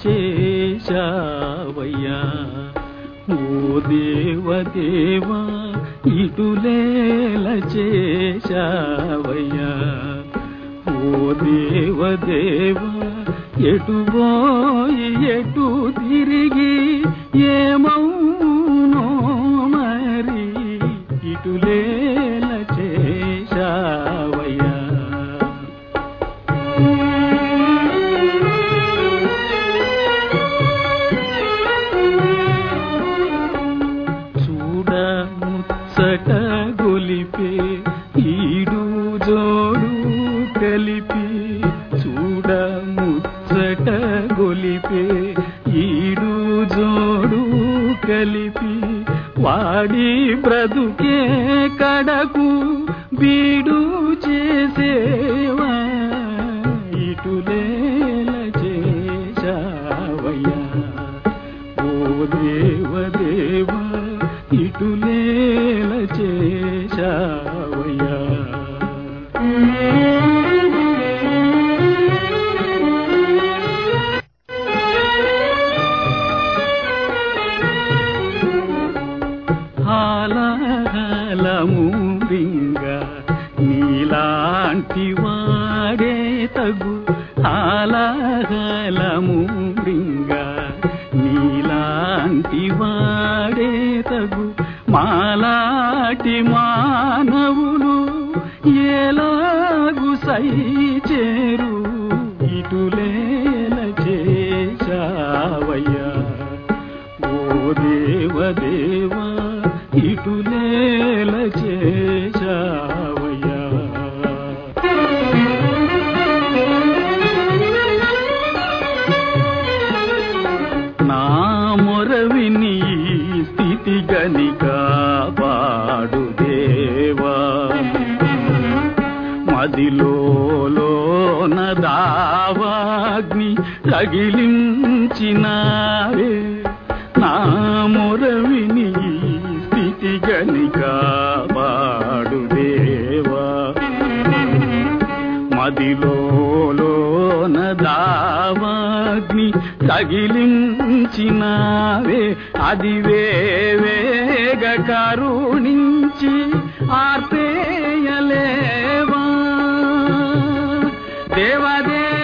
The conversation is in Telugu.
చేశావయ్యా ఓ దేవదేవా ఇటులేల చేశావయ్యా ఓ దేవదేవా ఎటు పోయి ఎటు తిరిగి ఏమౌనో మరి ఇటులేల చేశావయ్యా చూడ ముచ్చట గొలిపే ఈడు జోడు కలిపి చూడ ముచ్చట గొలిపే ఈడు జోడు కలిపి వాడి బ్రతుకే కడకు బీడు చేసేవా ఇటులేల చేశావయ్యా ఓ దేవదేవా ఇటులేల చేశావయ్యా హాలము రింగ నీలాంటి వాడే తగు హాలము రింగ నీలాంటి వాడే తగు మాలాటి మానవులు ఎలాగు సై చేరు ఇటులేల చేశావయ్యా ఓ దేవదేవా ఇటులేల చేశావయ్యా నా మొరవిని ఈ స్థితి గనిక పాడు దేవా మదిలోన దావాగ్ని రగిలించినావే నా మొరవిని ఈ స్థితి గనిక పాడు దేవా మదిలోన దావాగ్ని తగిలించినావే అది వేవేగ కరుణించి ఆర్పేయలేవా దేవదే